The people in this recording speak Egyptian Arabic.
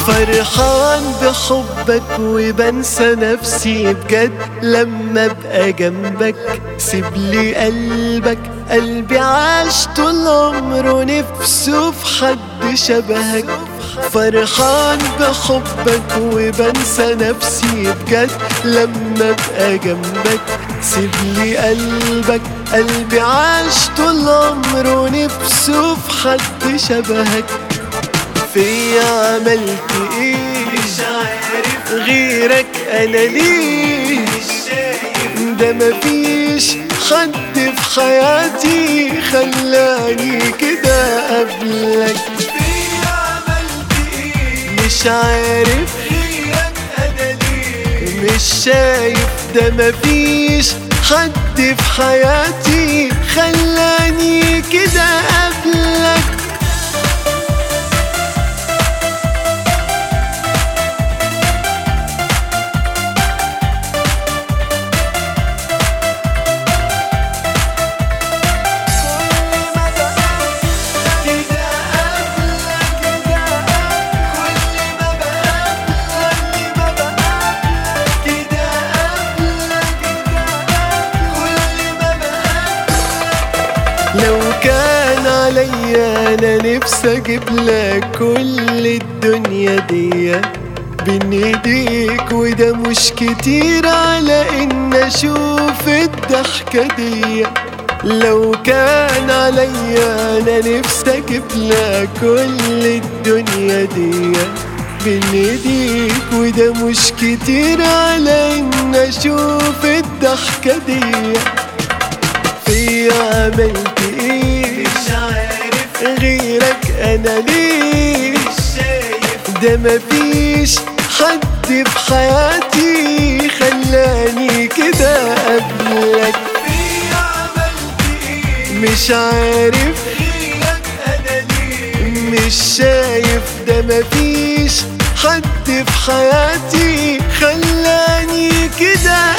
فرحان بحبك وبنسى نفسي بجد لما ابقى جنبك سيبلي قلبك قلبي عاش طول عمره نفسه في حد شبهك فرحان بحبك وبنسى نفسي بجد لما ابقى جنبك سيبلي قلبك قلبي عاش طول عمره نفسه في حد شبهك فيا عملت ايه مش عارف غيرك انا ليه مش شايف ده مفيش حد في حياتي خلاني كده قبلك فيا عملت ايه مش عارف غيرك انا ليه مش شايف ده مفيش حد في حياتي خلاني كده قبلك كده قبلك كده كل ما بقابلك ما بقابلك كده قبلك كده كل ما بقابلك لو كان عليا انا نفسي اجيب لك كل الدنيا دي بين ايديك وده مش كتير على ان اشوف الضحكة دي لو كان عليا انا نفسي اجيب لك كل الدنيا دي بين ايديك وده مش كتير على ان اشوف الضحكة دي في عملت ايه مش عارف غيرك انا ليه مش شايف ده مفيش حد في حياتي خلاني كده قبلك فيا عملت ايه مش عارف غيرك انا ليه مش شايف ده مفيش حد في حياتي خلاني كده